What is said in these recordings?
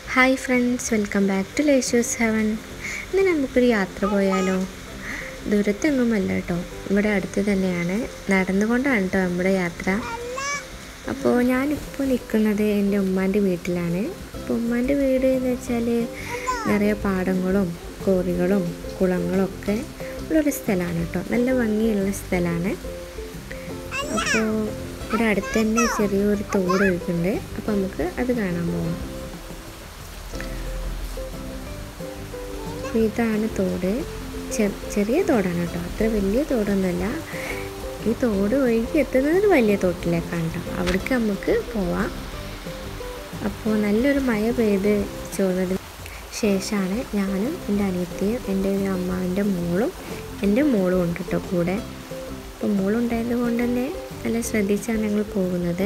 Hi friends welcome back to luscious heaven ഇന്ന് നമുക്കൊരു യാത്ര പോയാലോ ദൂരത്തെങ്ങുമല്ല കേട്ടോ ഇവിടെ അടുത്ത് തന്നെയാണ് നടന്നുകൊണ്ടാണ് കേട്ടോ നമ്മുടെ യാത്ര അപ്പോൾ ഞാനിപ്പോൾ നിൽക്കുന്നത് എൻ്റെ ഉമ്മാൻ്റെ വീട്ടിലാണ് അപ്പോൾ ഉമ്മാൻ്റെ വീട് എന്ന് വെച്ചാൽ നിറയെ പാടങ്ങളും കോറികളും കുളങ്ങളും ഒക്കെ ഉള്ളൊരു സ്ഥലമാണ് കേട്ടോ നല്ല ഭംഗിയുള്ള സ്ഥലമാണ് അപ്പോൾ ഇവിടെ അടുത്ത് തന്നെ ചെറിയൊരു തോട് ഒഴുക്കുന്നുണ്ട് അപ്പോൾ നമുക്ക് അത് കാണാൻ പോകാം അപ്പോൾ ഇതാണ് തോട് ചെറിയ തോടാണ് കേട്ടോ അത്ര വലിയ തോടൊന്നുമല്ല ഈ തോട് ഒഴുകി എത്തുന്നത് ഒരു വലിയ തോട്ടിലേക്കാണ് കേട്ടോ അവിടേക്ക് നമുക്ക് പോവാം അപ്പോൾ നല്ലൊരു മഴ പെയ്ത് ചോർന്നതിന് ശേഷമാണ് ഞാനും എൻ്റെ അനിയത്തിയും എൻ്റെ ഒരു അമ്മാവിൻ്റെ മോളും എൻ്റെ മോളും ഉണ്ട് കേട്ടോ കൂടെ അപ്പോൾ മോളുണ്ടായത് കൊണ്ട് തന്നെ നല്ല ശ്രദ്ധിച്ചാണ് ഞങ്ങൾ പോകുന്നത്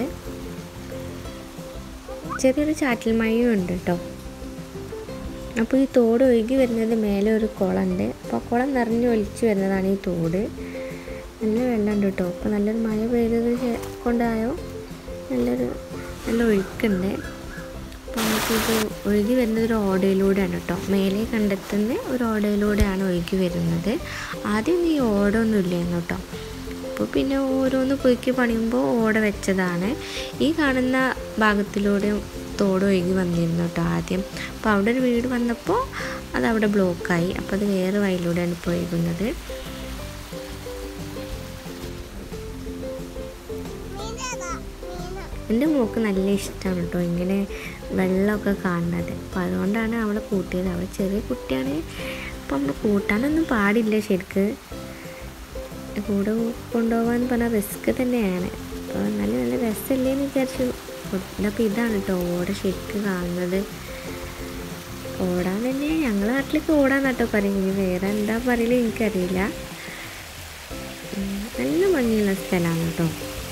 ചെറിയൊരു ചാറ്റൽ മഴയും ഉണ്ട് കേട്ടോ അപ്പോൾ ഈ തോട് ഒഴുകി വരുന്നത് മേലെ ഒരു കുളമുണ്ട് അപ്പോൾ ആ കുളം നിറഞ്ഞു ഒലിച്ച് വരുന്നതാണ് ഈ തോട് നല്ല വെള്ളമുണ്ട് കേട്ടോ അപ്പോൾ നല്ലൊരു മഴ പെയ്തത് കൊണ്ടായോ നല്ലൊരു നല്ല ഒഴുക്കുണ്ട് അപ്പോൾ നമുക്കിത് ഒഴുകി വരുന്നത് ഒരു ഓടയിലൂടെയാണ് കേട്ടോ മേലെ കണ്ടെത്തുന്ന ഒരു ഓടയിലൂടെയാണ് ഒഴുകി വരുന്നത് ആദ്യം ഈ ഓടൊന്നും ഇല്ലായിരുന്നു കേട്ടോ അപ്പോൾ പിന്നെ ഓരോന്ന് കുലുക്കി പണിയുമ്പോൾ ഓട വെച്ചതാണ് ഈ കാണുന്ന ഭാഗത്തിലൂടെ തോട് ഒഴുകി വന്നിരുന്നു കേട്ടോ ആദ്യം അപ്പോൾ അവിടെ ഒരു വീട് വന്നപ്പോൾ അത് അവിടെ ബ്ലോക്കായി അപ്പോൾ അത് വേറെ വഴിയിലൂടെയാണ് ഇപ്പോൾ ഒഴുകുന്നത് എൻ്റെ മോൾക്ക് നല്ല ഇഷ്ടമാണ് കേട്ടോ ഇങ്ങനെ വെള്ളമൊക്കെ കാണുന്നത് അപ്പോൾ അതുകൊണ്ടാണ് അവളെ കൂട്ടിയത് അവൾ ചെറിയ കുട്ടിയാണ് അപ്പോൾ നമ്മൾ കൂട്ടാനൊന്നും പാടില്ല ശരിക്ക് കൂടെ കൊണ്ടുപോകാൻ പറഞ്ഞാൽ റിസ്ക് തന്നെയാണ് അപ്പോൾ നല്ല നല്ല രസമില്ലേന്ന് വിചാരിച്ചു അപ്പോൾ ഇതാണ് കേട്ടോ ഓട ശരിക്ക് കാണുന്നത് ഓടാൻ തന്നെ ഞങ്ങളെ നാട്ടിലേക്ക് ഓടാന്നാട്ടോ പറയും ഇനി വേറെ എന്താ പറയല് എനിക്കറിയില്ല നല്ല ഭംഗിയുള്ള സ്ഥലമാണ് കേട്ടോ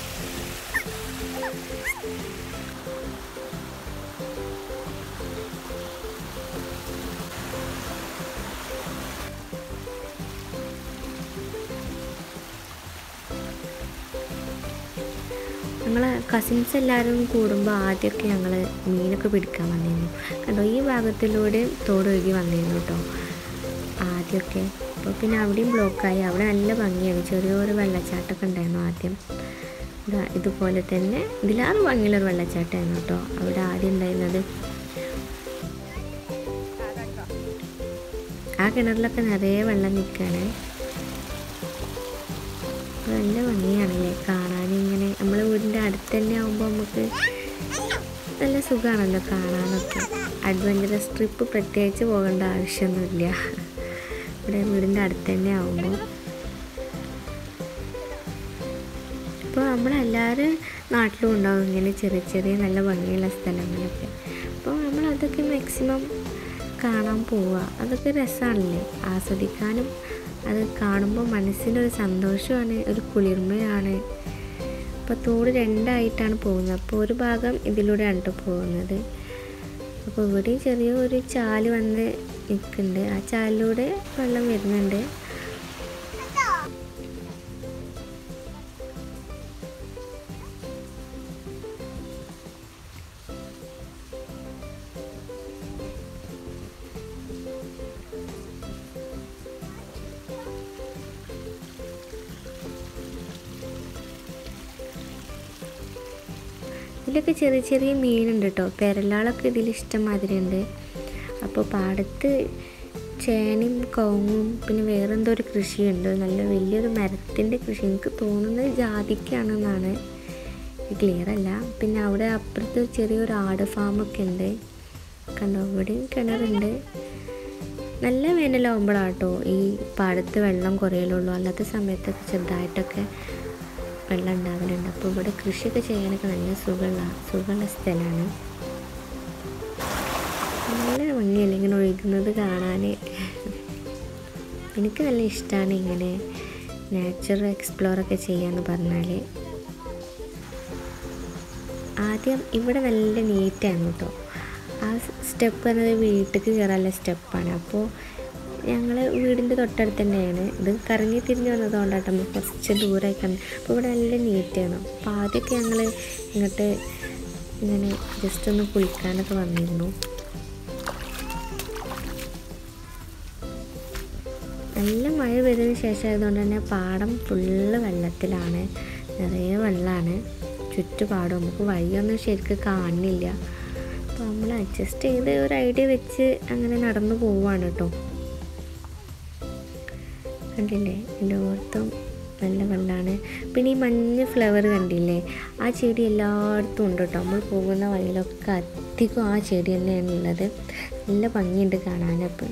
ഞങ്ങൾ കസിൻസ് എല്ലാവരും കൂടുമ്പോൾ ആദ്യമൊക്കെ ഞങ്ങൾ മീനൊക്കെ പിടിക്കാൻ വന്നിരുന്നു കണ്ടോ ഈ ഭാഗത്തിലൂടെ തോടൊഴുകി വന്നിരുന്നു കേട്ടോ ആദ്യമൊക്കെ അപ്പോൾ പിന്നെ അവിടെയും ബ്ലോക്കായി അവിടെ നല്ല ഭംഗിയാണ് ചെറിയൊരു വെള്ളച്ചാട്ടമൊക്കെ ഉണ്ടായിരുന്നു ആദ്യം ഇതുപോലെ തന്നെ ഇതിലാറ് ഭംഗിയുള്ളൊരു വെള്ളച്ചാട്ടമായിരുന്നു കേട്ടോ അവിടെ ആദ്യം ഉണ്ടായിരുന്നത് ആ കിണറിലൊക്കെ നിറയെ വെള്ളം നിൽക്കുകയാണ് നല്ല ഭംഗിയാണല്ലേ കാണാൻ ഇങ്ങനെ നമ്മളെ വീടിൻ്റെ അടുത്ത് തന്നെ ആകുമ്പോൾ നമുക്ക് നല്ല സുഖമാണല്ലോ കാണാനൊക്കെ അഡ്വഞ്ചറസ് ട്രിപ്പ് പ്രത്യേകിച്ച് പോകേണ്ട ആവശ്യമൊന്നുമില്ല ഇവിടെ വീടിൻ്റെ അടുത്ത് തന്നെ ആകുമ്പോൾ ഇപ്പോൾ നമ്മളെല്ലാവരും നാട്ടിലും ഉണ്ടാവും ഇങ്ങനെ ചെറിയ ചെറിയ നല്ല ഭംഗിയുള്ള സ്ഥലങ്ങളൊക്കെ അപ്പോൾ നമ്മൾ അതൊക്കെ മാക്സിമം കാണാൻ പോവുക അതൊക്കെ രസമാണല്ലേ ആസ്വദിക്കാനും അത് കാണുമ്പോൾ മനസ്സിനൊരു സന്തോഷമാണ് ഒരു കുളിർമയാണ് അപ്പോൾ തോട് രണ്ടായിട്ടാണ് പോകുന്നത് അപ്പോൾ ഒരു ഭാഗം ഇതിലൂടെയാണ് കേട്ടോ പോകുന്നത് അപ്പോൾ ഇവിടെയും ചെറിയ ഒരു ചാല് വന്ന് നിൽക്കുന്നുണ്ട് ആ ചാലിലൂടെ വെള്ളം വരുന്നുണ്ട് ഇതിലൊക്കെ ചെറിയ ചെറിയ മീനുണ്ട് കേട്ടോ പെരലാളൊക്കെ ഇതിൽ ഇഷ്ടം മാതിരി ഉണ്ട് അപ്പോൾ പാടത്ത് ചേനയും കവുങ്ങും പിന്നെ വേറെ എന്തോ ഒരു കൃഷിയുണ്ട് നല്ല വലിയൊരു മരത്തിൻ്റെ കൃഷി എനിക്ക് തോന്നുന്നത് ജാതിക്കാണെന്നാണ് ക്ലിയർ അല്ല പിന്നെ അവിടെ അപ്പുറത്ത് ചെറിയൊരു ആട് ഫാമൊക്കെ ഉണ്ട് കണ്ടോ ഇവിടെയും കിണറുണ്ട് നല്ല വേനലാവുമ്പോഴാട്ടോ ഈ പാടത്ത് വെള്ളം കുറയലുള്ളൂ അല്ലാത്ത സമയത്തൊക്കെ ചെറുതായിട്ടൊക്കെ വെള്ളം ഉണ്ടാവലുണ്ട് അപ്പോൾ ഇവിടെ കൃഷിയൊക്കെ ചെയ്യാനൊക്കെ നല്ല സുഖമുള്ള സുഖമുള്ള സ്ഥലമാണ് നല്ല ഭംഗിയല്ല ഇങ്ങനെ ഒഴുകുന്നത് കാണാൻ എനിക്ക് നല്ല ഇഷ്ടമാണ് ഇങ്ങനെ നാച്ചുറൽ എക്സ്പ്ലോറൊക്കെ ചെയ്യാന്ന് പറഞ്ഞാൽ ആദ്യം ഇവിടെ നല്ല നീറ്റായിരുന്നു കേട്ടോ ആ സ്റ്റെപ്പ് എന്നത് വീട്ടിലേക്ക് കയറാനുള്ള സ്റ്റെപ്പാണ് അപ്പോൾ ഞങ്ങൾ വീടിൻ്റെ തൊട്ടടുത്ത് തന്നെയാണ് ഇത് കറങ്ങി തിരിഞ്ഞ് വന്നതുകൊണ്ടാണ് നമ്മൾ കുറച്ച് ദൂരമായി കണ്ട് അപ്പോൾ ഇവിടെ നല്ല നീറ്റാണ് അപ്പോൾ ആദ്യമൊക്കെ ഞങ്ങൾ ഇങ്ങോട്ട് ഇങ്ങനെ ജസ്റ്റ് ഒന്ന് കുളിക്കാനൊക്കെ വന്നിരുന്നു നല്ല മഴ പെയ്തതിന് ശേഷം ആയതുകൊണ്ട് തന്നെ പാടം ഫുള്ള് വെള്ളത്തിലാണ് നിറയെ വെള്ളമാണ് ചുറ്റുപാടും നമുക്ക് വഴിയൊന്നും ശരിക്കും കാണുന്നില്ല അപ്പോൾ നമ്മൾ അഡ്ജസ്റ്റ് ചെയ്ത് ഒരു ഐഡിയ വെച്ച് അങ്ങനെ നടന്നു പോവാണ് കേട്ടോ കണ്ടില്ലേ എല്ലായിടത്തും നല്ല വെള്ളമാണ് പിന്നെ ഈ മഞ്ഞ ഫ്ലവർ കണ്ടില്ലേ ആ ചെടി എല്ലായിടത്തും ഉണ്ട് കേട്ടോ നമ്മൾ പോകുന്ന വഴിയിലൊക്കെ അധികം ആ ചെടി തന്നെയാണ് ഉള്ളത് നല്ല ഭംഗിയുണ്ട് കാണാനപ്പം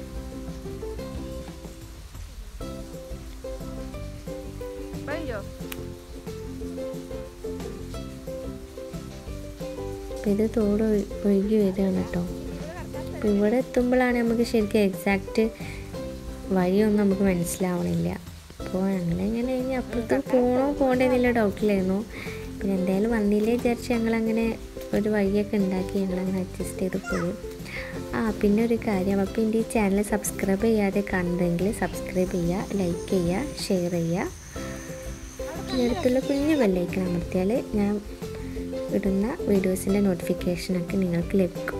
അപ്പം ഇത് തോട് ഒഴു- ഒഴുകി വരികയാണ് കേട്ടോ അപ്പം ഇവിടെ എത്തുമ്പോഴാണ് നമുക്ക് ശരിക്കും എക്സാക്റ്റ് വഴിയൊന്നും നമുക്ക് മനസ്സിലാവണില്ല അപ്പോൾ ഞങ്ങളിങ്ങനെ ഇനി അപ്പുറത്ത് പോകണോ പോകണ്ടെന്നുള്ള ഡൗട്ടിലായിരുന്നു പിന്നെ എന്തായാലും വന്നില്ലേ വിചാരിച്ച് ഞങ്ങളങ്ങനെ ഒരു വഴിയൊക്കെ ഉണ്ടാക്കി ഞങ്ങളങ്ങനെ അഡ്ജസ്റ്റ് ചെയ്ത് പോയി ആ പിന്നെ ഒരു കാര്യം അപ്പോൾ എൻ്റെ ഈ ചാനൽ സബ്സ്ക്രൈബ് ചെയ്യാതെ കാണുന്നതെങ്കിൽ സബ്സ്ക്രൈബ് ചെയ്യുക ലൈക്ക് ചെയ്യുക ഷെയർ ചെയ്യുക പിന്നെ അടുത്തുള്ള കുഞ്ഞു ബെല്ലൈക്കൺ അമർത്തിയാൽ ഞാൻ ഇടുന്ന വീഡിയോസിൻ്റെ നോട്ടിഫിക്കേഷനൊക്കെ നിങ്ങൾക്ക് ലഭിക്കും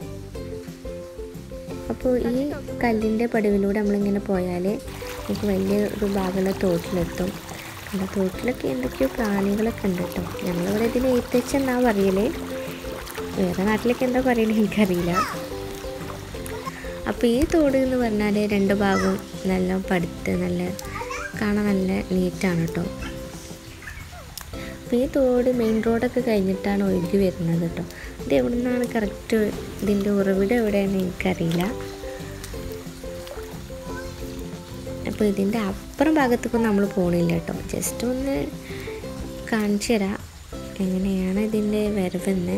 അപ്പോൾ ഈ കല്ലിൻ്റെ പടിവിലൂടെ നമ്മളിങ്ങനെ പോയാൽ നമുക്ക് വലിയ ഒരു ഭാഗമുള്ള തോട്ടിലെത്തും ആ തോട്ടിലൊക്കെ എന്തൊക്കെയോ പ്രാണികളൊക്കെ ഉണ്ട് കേട്ടോ ഞങ്ങളിവിടെ ഇതിന് ഏത്തച്ചെന്നാണ് പറയല് വേറെ നാട്ടിലൊക്കെ എന്താ പറയുന്നത് എനിക്കറിയില്ല അപ്പോൾ ഈ തോട് എന്ന് പറഞ്ഞാൽ രണ്ട് ഭാഗവും നല്ല പടുത്ത് നല്ല കാണാൻ നല്ല നീറ്റാണ് കേട്ടോ അപ്പോൾ ഈ തോട് മെയിൻ റോഡൊക്കെ കഴിഞ്ഞിട്ടാണ് ഒഴുകി വരുന്നത് കേട്ടോ ഇത് എവിടെ നിന്നാണ് കറക്റ്റ് ഇതിൻ്റെ ഉറവിടം എവിടെയാണെന്ന് എനിക്കറിയില്ല അപ്പോൾ ഇതിൻ്റെ അപ്പുറം ഭാഗത്തേക്കൊന്നും നമ്മൾ പോകണില്ല കേട്ടോ ജസ്റ്റ് ഒന്ന് കാണിച്ചു തരാം എങ്ങനെയാണ് ഇതിൻ്റെ വരവെന്ന്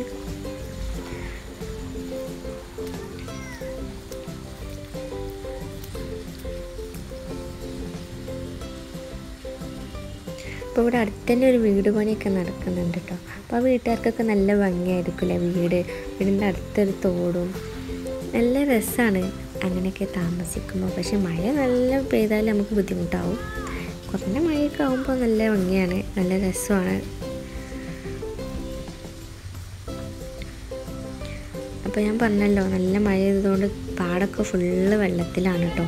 അപ്പോൾ ഇവിടെ അടുത്ത് തന്നെ ഒരു വീട് പണിയൊക്കെ നടക്കുന്നുണ്ട് കേട്ടോ അപ്പോൾ ആ വീട്ടുകാർക്കൊക്കെ നല്ല ഭംഗിയായിരിക്കില്ലേ വീട് വീടിൻ്റെ അടുത്തൊരു തോടും നല്ല രസമാണ് അങ്ങനെയൊക്കെ താമസിക്കുമ്പോൾ പക്ഷെ മഴ നല്ല പെയ്താൽ നമുക്ക് ബുദ്ധിമുട്ടാവും കുറഞ്ഞ മഴയൊക്കെ ആകുമ്പോൾ നല്ല ഭംഗിയാണ് നല്ല രസമാണ് അപ്പോൾ ഞാൻ പറഞ്ഞല്ലോ നല്ല മഴ ചെയ്തതുകൊണ്ട് പാടൊക്കെ ഫുള്ള് വെള്ളത്തിലാണ് കേട്ടോ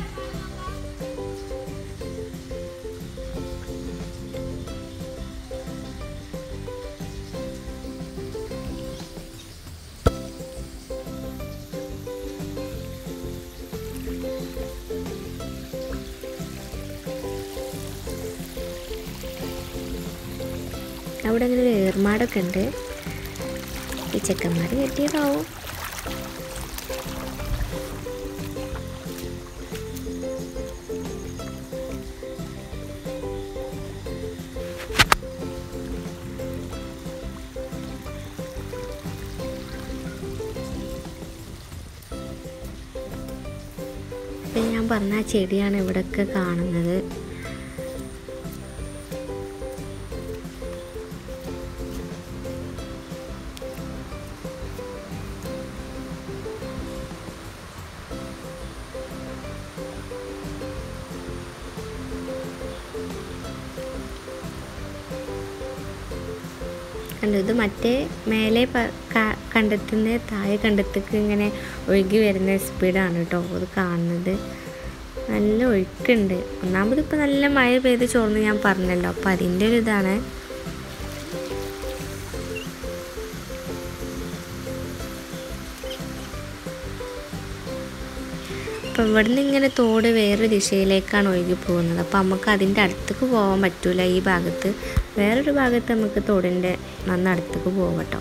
അവിടെ അങ്ങനെ ഒരു ഏർമാടൊക്കെ ഉണ്ട് ഈ ചെക്കന്മാർ കെട്ടിയതാവും ഇപ്പം ഞാൻ പറഞ്ഞ ആ ചെടിയാണ് ഇവിടെയൊക്കെ കാണുന്നത് കണ്ടു ഇത് മറ്റേ മേലെ പ- ക- കണ്ടെത്തുന്ന താഴെ കണ്ടെത്തേക്ക് ഇങ്ങനെ ഒഴുകി വരുന്ന സ്പീഡാണ് കേട്ടോ അത് കാണുന്നത് നല്ല ഒഴുക്കുണ്ട് ഒന്നാമത് ഇപ്പോൾ നല്ല മഴ പെയ്ത് ചോർന്ന് ഞാൻ പറഞ്ഞല്ലോ അപ്പം അതിൻ്റെ ഒരു ഇതാണ് അപ്പോൾ ഇവിടുന്ന് ഇങ്ങനെ തോട് വേറൊരു ദിശയിലേക്കാണ് ഒഴുകി പോകുന്നത് അപ്പോൾ നമുക്ക് അതിൻ്റെ അടുത്തേക്ക് പോകാൻ പറ്റൂല ഈ ഭാഗത്ത് വേറൊരു ഭാഗത്ത് നമുക്ക് തോടിൻ്റെ നന്ന അടുത്തേക്ക് പോകാം കേട്ടോ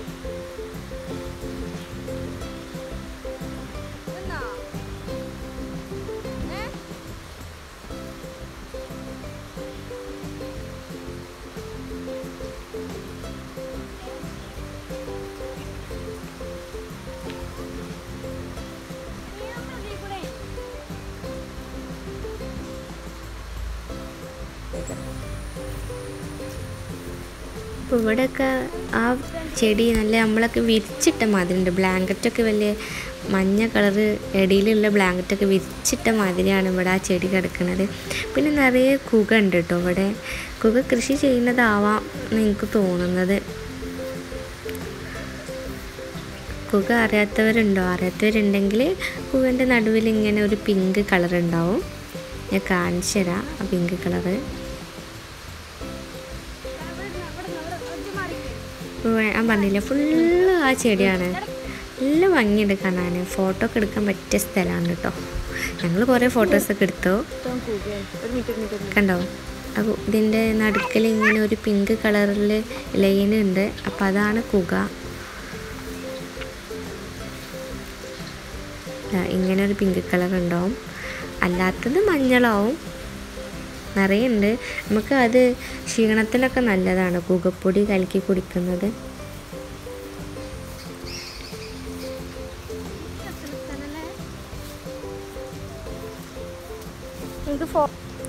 അപ്പോൾ ഇവിടെയൊക്കെ ആ ചെടി നല്ല നമ്മളൊക്കെ വിരിച്ചിട്ട മാതിരിയുണ്ട് ബ്ലാങ്കറ്റൊക്കെ വലിയ മഞ്ഞ കളറ് ഇടയിലുള്ള ബ്ലാങ്കറ്റൊക്കെ വിരിച്ചിട്ട മാതിരിയാണ് ഇവിടെ ആ ചെടി കിടക്കുന്നത് പിന്നെ നിറയെ കുക ഉണ്ട് കേട്ടോ ഇവിടെ കുക കൃഷി ചെയ്യുന്നതാവാം എന്ന് എനിക്ക് തോന്നുന്നത് കുക അറിയാത്തവരുണ്ടോ അറിയാത്തവരുണ്ടെങ്കിൽ കുകൻ്റെ നടുവിൽ ഇങ്ങനെ ഒരു പിങ്ക് കളർ ഉണ്ടാവും ഞാൻ കാണിച്ചു തരാം ആ പിങ്ക് കളറ് ഞാൻ പറഞ്ഞില്ലേ ഫുള്ള് ആ ചെടിയാണ് നല്ല ഭംഗിയുണ്ട് കാണാൻ ഫോട്ടോ ഒക്കെ എടുക്കാൻ പറ്റിയ സ്ഥലമാണ് കേട്ടോ ഞങ്ങൾ കുറേ ഫോട്ടോസൊക്കെ എടുത്തു കണ്ടോ അപ്പോൾ ഇതിൻ്റെ നടുക്കിൽ ഇങ്ങനെ ഒരു പിങ്ക് കളറിൽ ലൈൻ ഉണ്ട് അപ്പോൾ അതാണ് കുക ദാ ഇങ്ങനെ ഒരു പിങ്ക് കളർ ഉണ്ടാവും അല്ലാത്തത് മഞ്ഞളാവും നിറയെ ഉണ്ട് നമുക്ക് അത് ക്ഷീണത്തിനൊക്കെ നല്ലതാണ് കുകപ്പൊടി കലക്കി കുടിക്കുന്നത് എനിക്ക് ഫോ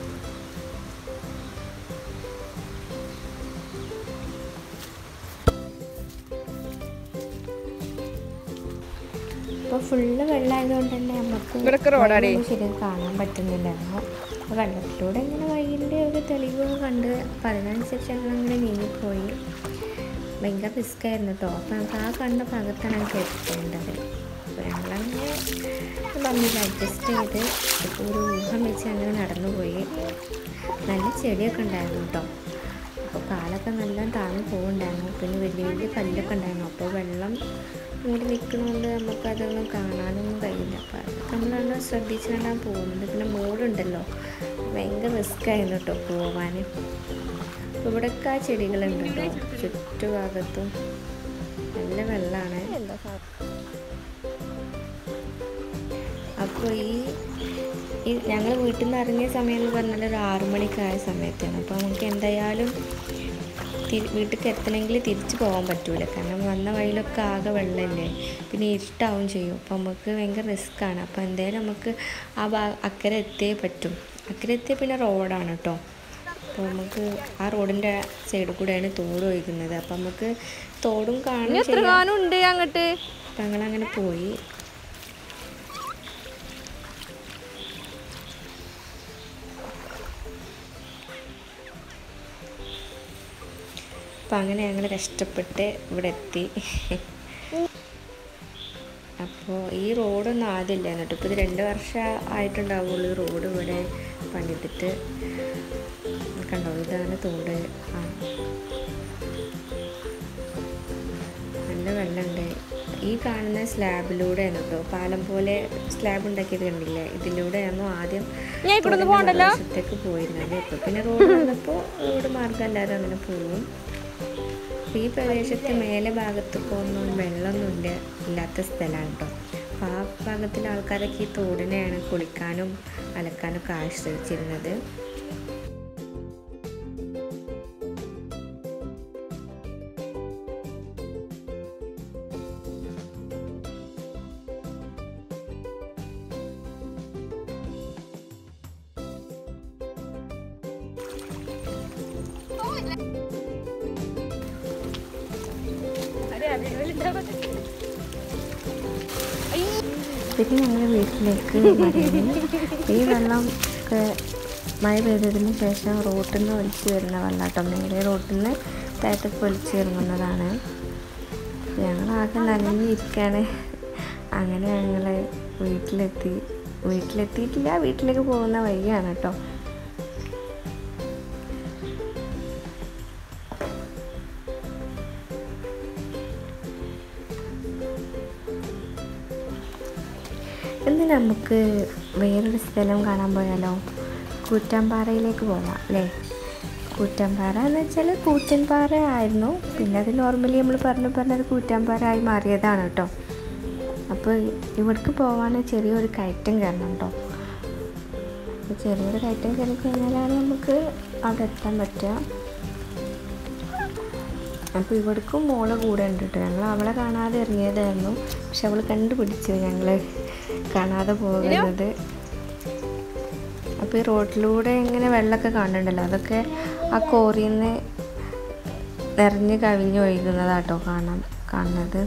ഇപ്പോൾ ഫുള്ള് വെള്ളമായതുകൊണ്ട് തന്നെ നമുക്ക് ഇവിടൊക്കെ റോഡാടി. വെള്ളമൊന്നും ശരിക്കും കാണാൻ പറ്റുന്നില്ലായിരുന്നു അപ്പോൾ വെള്ളത്തിലൂടെ ഇങ്ങനെ വഴിൻ്റെ ഒരു തെളിവ് കണ്ട് അപ്പോൾ അതിനനുസരിച്ച് ഞങ്ങൾ അങ്ങനെ നീങ്ങിപ്പോയി ഭയങ്കര റിസ്ക്കായിരുന്നു കേട്ടോ അപ്പോൾ നമുക്ക് ആ കണ്ട ഭാഗത്താണ് ഞങ്ങൾക്ക് എത്തേണ്ടത് അപ്പോൾ ഞങ്ങളങ്ങനെ പറഞ്ഞില്ല അഡ്ജസ്റ്റ് ചെയ്ത് ഇപ്പോൾ ഒരു ഊഹം വെച്ച് അങ്ങനെ നടന്നു പോയി നല്ല ചെടിയൊക്കെ ഉണ്ടായിരുന്നു കേട്ടോ അപ്പോൾ കാലൊക്കെ നല്ല താഴ്ന്നു പോകുന്നുണ്ടായിരുന്നു പിന്നെ വലിയ വലിയ കല്ലൊക്കെ ഉണ്ടായിരുന്നു അപ്പോൾ വെള്ളം ഇങ്ങോട്ട് നിൽക്കുന്നതുകൊണ്ട് നമുക്കതൊന്നും കാണാനൊന്നും കഴിയില്ല അപ്പോൾ അതൊക്കെ നമ്മളവിടെ ശ്രദ്ധിച്ചിട്ടാണ് പോകുന്നത് പിന്നെ മോടുണ്ടല്ലോ ഭയങ്കര റിസ്ക് ആയിരുന്നു കേട്ടോ പോവാൻ അപ്പോൾ ഇവിടെയൊക്കെ ആ ചെടികളുണ്ട് കേട്ടോ ചുറ്റുഭാഗത്തും നല്ല വെള്ളമാണ് എന്താ സാധനം അപ്പോൾ ഈ ഈ ഞങ്ങൾ വീട്ടിൽ നിന്ന് ഇറങ്ങിയ സമയം എന്ന് പറഞ്ഞാൽ ഒരു ആറു മണിക്ക് ആയ സമയത്താണ് അപ്പോൾ നമുക്ക് എന്തായാലും തിരി വീട്ടിലേക്ക് എത്തണമെങ്കിൽ തിരിച്ചു പോകാൻ പറ്റൂല കാരണം വന്ന വഴിയിലൊക്കെ ആകെ വെള്ളമല്ലേ പിന്നെ ഇരുട്ടാവും ചെയ്യും അപ്പോൾ നമുക്ക് ഭയങ്കര റിസ്ക്കാണ് അപ്പോൾ എന്തായാലും നമുക്ക് ആ ഭാ അക്കരെ എത്തിയേ പറ്റും അക്കരെ എത്തിയ പിന്നെ റോഡാണ് കേട്ടോ അപ്പോൾ നമുക്ക് ആ റോഡിൻ്റെ സൈഡിൽ കൂടെയാണ് തോട് ഒഴുകുന്നത് അപ്പോൾ നമുക്ക് തോടും ഇനി കാണും എത്ര ചെയ്യാം ഗാനം ഉണ്ട് അങ്ങോട്ട് അപ്പം ഞങ്ങളങ്ങനെ പോയി അപ്പം അങ്ങനെ ഞങ്ങൾ കഷ്ടപ്പെട്ട് ഇവിടെ എത്തി അപ്പോൾ ഈ റോഡൊന്നും ആദ്യമില്ല എന്നിട്ട് ഇപ്പോൾ ഇത് രണ്ട് വർഷം ആയിട്ടുണ്ടാവുള്ളൂ ഈ റോഡ് ഇവിടെ പണിതിട്ട് കണ്ടോ ഇതാണ് തോട് ആ നല്ല വെള്ളമുണ്ട് ഈ കാണുന്ന സ്ലാബിലൂടെയാണ് കേട്ടോ പാലം പോലെ സ്ലാബ് ഉണ്ടാക്കിയത് കണ്ടില്ലേ ഇതിലൂടെയായിരുന്നു ആദ്യം ഞാൻ ഇവിടെ റോഡിന്റെ പോകണ്ടല്ലോ മറുവശത്തേക്ക് പോയിരുന്നത് ഇപ്പൊ പിന്നെ റോഡ് വന്നപ്പോൾ റോഡ് മാർഗമല്ലാതെ അങ്ങനെ പോകും അപ്പൊ ഈ പ്രദേശത്ത് മേലെ ഭാഗത്തൊക്കെ ഒന്നും വെള്ളമൊന്നുമില്ല ഇല്ലാത്ത സ്ഥലമാണ് കേട്ടോ അപ്പോൾ ആ ഭാഗത്തിലെ ആൾക്കാരൊക്കെ ഈ തോടിനെയാണ് കുളിക്കാനും അലക്കാനും ഒക്കെ ആശ്രയിച്ചിരുന്നത് പിന്നെ ഞങ്ങൾ വീട്ടിലേക്ക് മടങ്ങി ഈ വെള്ളം ഒക്കെ മഴ പെയ്തതിന് ശേഷം റോട്ടിൽ നിന്ന് ഒലിച്ച് വരുന്ന വെള്ളം കേട്ടോ നേരെ റോട്ടിൽ നിന്ന് താഴത്തേക്ക് ഒലിച്ച് ഇറങ്ങുന്നതാണ് ഞങ്ങളാകെ നനഞ്ഞിരിക്കുകയാണ് അങ്ങനെ ഞങ്ങൾ വീട്ടിലെത്തി വീട്ടിലെത്തിയിട്ടില്ല വീട്ടിലേക്ക് പോകുന്ന വഴിയാണ് കേട്ടോ ഇന്ന് നമുക്ക് വേറൊരു സ്ഥലം കാണാൻ പോയാലോ കൂറ്റാമ്പാറയിലേക്ക് പോവാം അല്ലേ കൂറ്റാമ്പാറ എന്ന് വെച്ചാൽ കൂറ്റൻപാറ ആയിരുന്നു പിന്നെ അത് നോർമലി നമ്മൾ പറഞ്ഞു പറഞ്ഞത് കൂറ്റാമ്പാറ ആയി മാറിയതാണ് കേട്ടോ അപ്പോൾ ഇവിടേക്ക് പോകാൻ ചെറിയൊരു കയറ്റം കയറണം കേട്ടോ അപ്പോൾ ചെറിയൊരു കയറ്റം കയറി കഴിഞ്ഞാലാണ് നമുക്ക് അവിടെ എത്താൻ പറ്റുക അപ്പോൾ ഇവിടേക്കും മോളെ കൂടെ ഉണ്ട് കേട്ടോ ഞങ്ങൾ അവളെ കാണാതെ ഇറങ്ങിയതായിരുന്നു പക്ഷെ അവൾ കണ്ടുപിടിച്ചു ഞങ്ങൾ കാണാതെ പോകുന്നത് അപ്പോൾ ഈ റോഡിലൂടെ ഇങ്ങനെ വെള്ളമൊക്കെ കാണുന്നുണ്ടല്ലോ അതൊക്കെ ആ കോറിയിൽ നിന്ന് നിറഞ്ഞ് കവിഞ്ഞ് ഒഴുകുന്നതാട്ടോ കാണാൻ കാണുന്നത്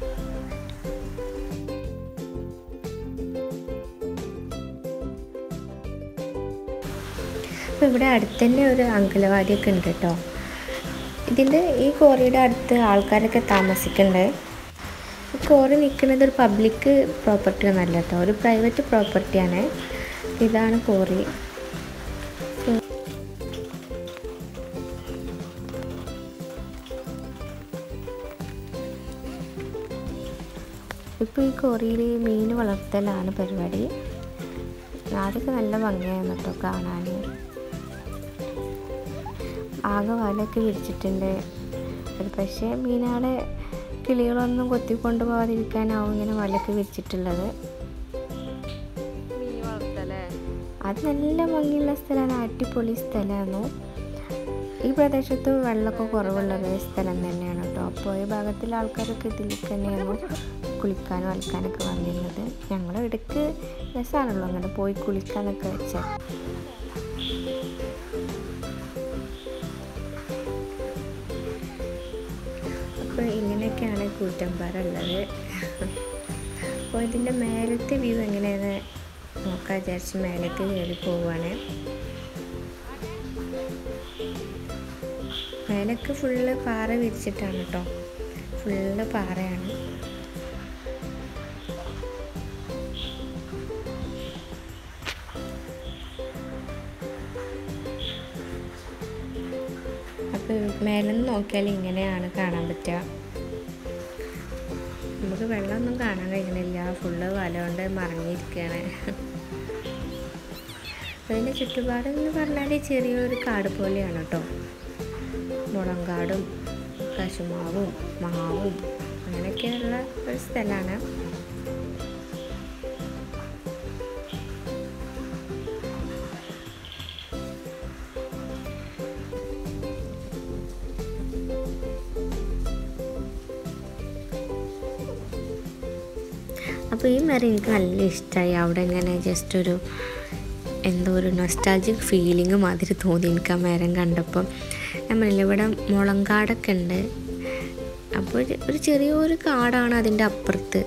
അപ്പോൾ ഇവിടെ അടുത്ത് തന്നെ ഒരു അങ്കലവാടിയൊക്കെ ഉണ്ട് കേട്ടോ ഇതിൻ്റെ ഈ കോറിയുടെ അടുത്ത് ആൾക്കാരൊക്കെ താമസിക്കുന്നുണ്ട് ഈ കോറി നിൽക്കുന്നത് ഒരു പബ്ലിക് പ്രോപ്പർട്ടി ഒന്നല്ല കേട്ടോ ഒരു പ്രൈവറ്റ് പ്രോപ്പർട്ടിയാണ് ഇതാണ് കോറി അപ്പോൾ ഈ കോറിയിൽ മീൻ വളർത്തലാണ് പരിപാടി ആദ്യമൊക്കെ നല്ല ഭംഗിയായിരുന്നു കേട്ടോ കാണാൻ ആകെ വലയൊക്കെ വിരിച്ചിട്ടുണ്ട് ഒരു പക്ഷേ മീനാടെ കിളികളൊന്നും കൊത്തിക്കൊണ്ട് പോകാതിരിക്കാനാവും ഇങ്ങനെ വലയൊക്കെ വിരിച്ചിട്ടുള്ളത് മീൻ വളർത്തല്ലേ അത് നല്ല ഭംഗിയുള്ള സ്ഥലമാണ് അടിപൊളി സ്ഥലമായിരുന്നു ഈ പ്രദേശത്ത് വെള്ളമൊക്കെ കുറവുള്ള ഒരു സ്ഥലം തന്നെയാണ് കേട്ടോ അപ്പോൾ ഈ ഭാഗത്തിലെ ആൾക്കാരൊക്കെ ഇതിലേക്ക് തന്നെയായിരുന്നു കുളിക്കാനും അലക്കാനൊക്കെ വന്നിരുന്നത് ഞങ്ങൾ ഇടയ്ക്ക് രസമാണല്ലോ അങ്ങനെ പോയി കുളിക്കാനൊക്കെ വെച്ചാൽ അപ്പോൾ ഇങ്ങനെയൊക്കെയാണ് കൂറ്റമ്പാറ ഉള്ളത് അപ്പോൾ ഇതിൻ്റെ മേലത്തെ വ്യൂ എങ്ങനെയാണ് നോക്കാൻ വിചാരിച്ച് മേലേക്ക് കയറി പോവുകയാണ് മേലൊക്കെ ഫുള്ള് പാറ വിരിച്ചിട്ടാണ് കേട്ടോ ഫുള്ള് പാറയാണ് അപ്പോൾ മേലെ നിന്ന് നോക്കിയാൽ ഇങ്ങനെയാണ് കാണാൻ പറ്റുക നമുക്ക് വെള്ളമൊന്നും കാണാൻ കഴിയണില്ല ഫുള്ള് വല കൊണ്ട് മറിഞ്ഞിരിക്കുകയാണ് അതിൻ്റെ ചുറ്റുപാടെന്ന് പറഞ്ഞാൽ ചെറിയൊരു കാട് പോലെയാണ് കേട്ടോ മുളങ്കാടും കശുമാവും മാവും അങ്ങനെയൊക്കെയുള്ള ഒരു സ്ഥലമാണ് അപ്പോൾ ഈ മരം എനിക്ക് നല്ല ഇഷ്ടമായി അവിടെ ഇങ്ങനെ ജസ്റ്റ് ഒരു എന്തോ ഒരു നൊസ്റ്റാൾജിക് ഫീലിംഗ് മാതിരി തോന്നി എനിക്ക് ആ മരം കണ്ടപ്പം നമ്മളില്ല ഇവിടെ മുളങ്കാടൊക്കെ ഉണ്ട് അപ്പോൾ ഒരു- ഒരു ചെറിയൊരു കാടാണ് അതിൻ്റെ അപ്പുറത്ത്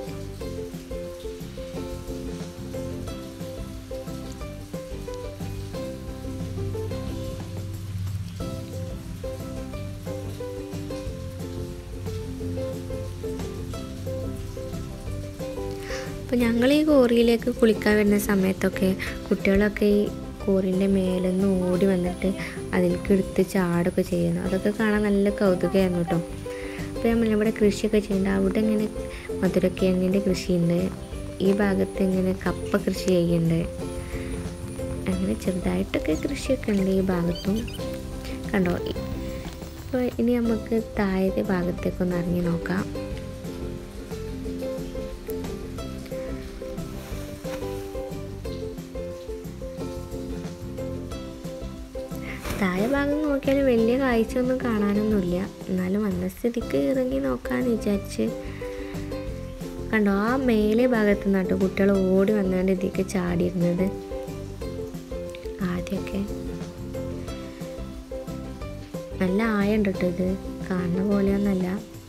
അപ്പോൾ ഞങ്ങൾ ഈ കോറിയിലേക്ക് കുളിക്കാൻ വരുന്ന സമയത്തൊക്കെ കുട്ടികളൊക്കെ ഈ കോറിൻ്റെ മേലെന്ന് ഓടി വന്നിട്ട് അതിലേക്ക് എടുത്ത് ചാടൊക്കെ ചെയ്യുന്നു അതൊക്കെ കാണാൻ നല്ല കൗതുകമായിരുന്നു കേട്ടോ അപ്പോൾ നമ്മളിവിടെ കൃഷിയൊക്കെ ചെയ്യുന്നുണ്ട് അവിടെ ഇങ്ങനെ മധുരക്കിഴങ്ങിൻ്റെ കൃഷിയുണ്ട് ഈ ഭാഗത്ത് ഇങ്ങനെ കപ്പ കൃഷി ചെയ്യുന്നുണ്ട് അങ്ങനെ ചെറുതായിട്ടൊക്കെ കൃഷിയൊക്കെ ഉണ്ട് ഈ ഭാഗത്തും കണ്ടോ അപ്പോൾ ഇനി നമുക്ക് താഴത്തെ ഭാഗത്തേക്കൊന്ന് ഇറങ്ങി നോക്കാം താഴെ ഭാഗം നോക്കിയാൽ വലിയ കാഴ്ച ഒന്നും കാണാനൊന്നുമില്ല എന്നാലും വന്ന സ്ഥിതിക്ക് ഇറങ്ങി നോക്കാന്ന് വിചാരിച്ച് കണ്ടോ ആ മേലെ ഭാഗത്ത് നിന്നാട്ടോ കുട്ടികൾ ഓടി വന്നുകൊണ്ട് ഇതിലേക്ക് ചാടിയിരുന്നത് ആദ്യമൊക്കെ നല്ല ആയുണ്ട് കേട്ടോ ഇത് കാണുന്ന പോലെയൊന്നല്ല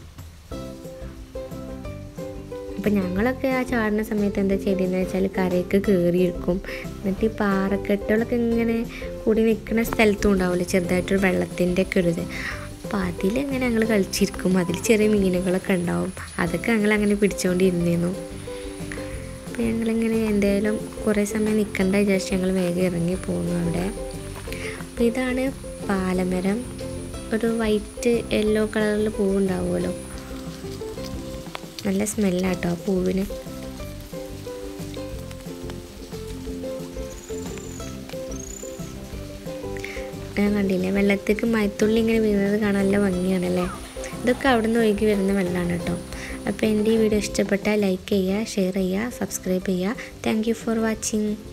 അപ്പം ഞങ്ങളൊക്കെ ആ ചാടുന്ന സമയത്ത് എന്താ ചെയ്തതെന്ന് വെച്ചാൽ കരയ്ക്ക് കയറിയിരിക്കും എന്നിട്ട് ഈ പാറക്കെട്ടുകളൊക്കെ ഇങ്ങനെ കൂടി നിൽക്കുന്ന സ്ഥലത്തും ഉണ്ടാവില്ല ചെറുതായിട്ടൊരു വെള്ളത്തിൻ്റെ ഒക്കെ ഒരു ഇത് അപ്പോൾ അതിലിങ്ങനെ ഞങ്ങൾ കളിച്ചിരിക്കും അതിൽ ചെറിയ മീനുകളൊക്കെ ഉണ്ടാവും അതൊക്കെ ഞങ്ങൾ അങ്ങനെ പിടിച്ചുകൊണ്ടിരുന്നിരുന്നു അപ്പോൾ ഞങ്ങളിങ്ങനെ എന്തായാലും കുറേ സമയം നിൽക്കണ്ട വിചാരിച്ച് ഞങ്ങൾ വേഗം ഇറങ്ങി പോകുന്നു അവിടെ അപ്പോൾ ഇതാണ് പാലമരം ഒരു വൈറ്റ് യെല്ലോ കളറിൽ പൂവുണ്ടാവുമല്ലോ നല്ല സ്മെല്ലാട്ടോ ആ പൂവിന് ഞാൻ കണ്ടില്ലേ വെള്ളത്തേക്ക് മയത്തുള്ളി ഇങ്ങനെ വീഴുന്നത് കാണാൻ നല്ല ഭംഗിയാണല്ലേ ഇതൊക്കെ അവിടെ നിന്ന് ഒഴുകി വരുന്ന വെള്ളമാണ് കേട്ടോ അപ്പോൾ എൻ്റെ ഈ വീഡിയോ ഇഷ്ടപ്പെട്ടാൽ ലൈക്ക് ചെയ്യുക ഷെയർ ചെയ്യുക സബ്സ്ക്രൈബ് ചെയ്യുക താങ്ക് യു ഫോർ വാച്ചിങ്